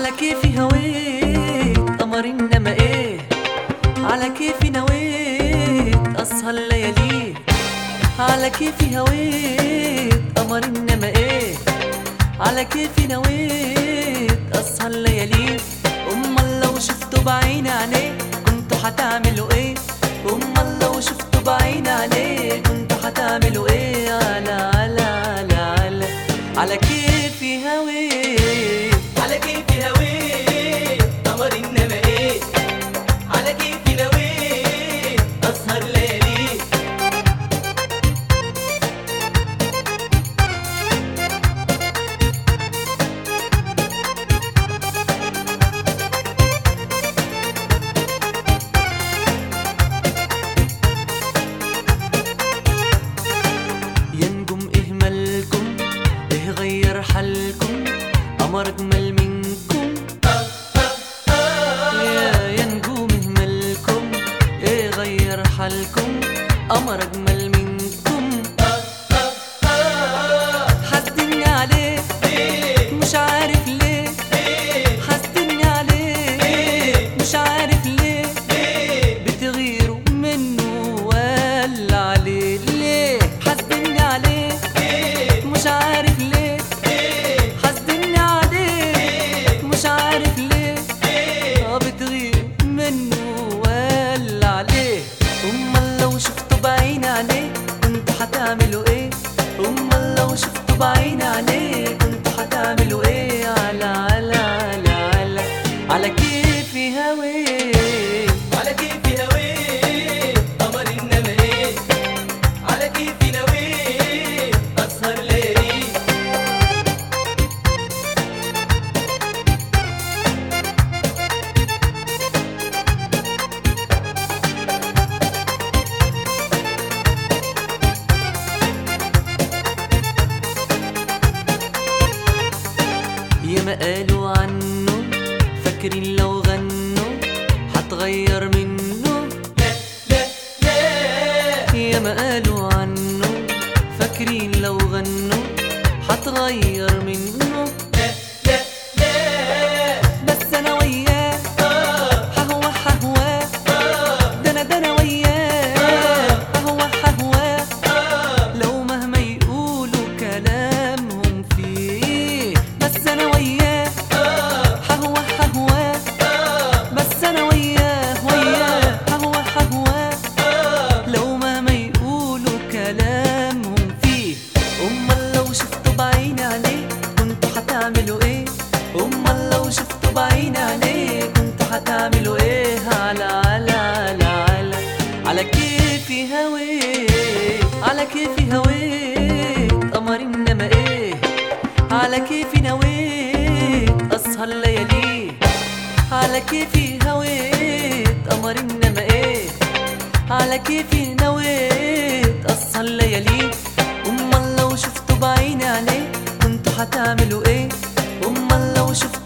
على كيفي هويت قمر انما ايه على كيفي نويت اسهر ليالي على كيفي هويت قمر انما ايه على كيفي نويت اسهر ليالي امال لو شفتوا بعين عينيه كنتوا حتعملوا ايه امال لو شفتوا بعين عينيه كنتوا حتعملوا ايه على على على على على كيفي هويت على كيفي هويت قمر انما ايه على كيفي نويت اسهر ليالي يا نجوم ايه مالكم ايه غير حالكم قمر اجمل منكم يا يا نجوم ايه مالكم ايه غير حالكم قمر اجمل منكم حاسدني عليه ليه مش عارف ليه ليه حاسدني عليه مش عارف ليه ليه بتغيروا منه ولا عليه ليه حاسدني عليه ليه مش عارف ليه ليه حاسدني عليه مش عارف ليه ليه اه بتغير منه ولا عليه امال لو شفتوا بعين عليه كنتوا هتعملوا ايه امال لو شفتوا بعين عليه كنتوا هتعملوا ايه على على على على على كيفي هويه على كيفي هويت قمر انما ايه على كيفي نويت اسهر ليالي ياما قالوا عنه فاكرين لو غنوا هتغير منه لا لا لا ياما قالوا عنه فاكرين لو غنوا هتغير منه لا لا لا بس انا وياه آه ههوى ههواه آه ده انا ده انا وياه ههوى ههواه آه لو مهما يقولوا كلامهم فيه بس انا وياه آه ههوى ههواه آه بس انا وياه وياه ههوى ههواه آه لو مهما يقولوا كلامهم فيه امال لو شفتوا بعين عليه كنتوا هتعملوا ايه امال لو شفتوا بعين عليه كنتوا هتعملوا ايه على على على على على كيفي هويه على كيفي هويه قمر انما ايه على كيفي نويت اسهر ليالي على كيفي هويت قمر انما ايه على كيفي نويت اسهر ليالي امال لو شفتوا بعين عليه كنتوا هتعملوا ايه امال لو شفتوا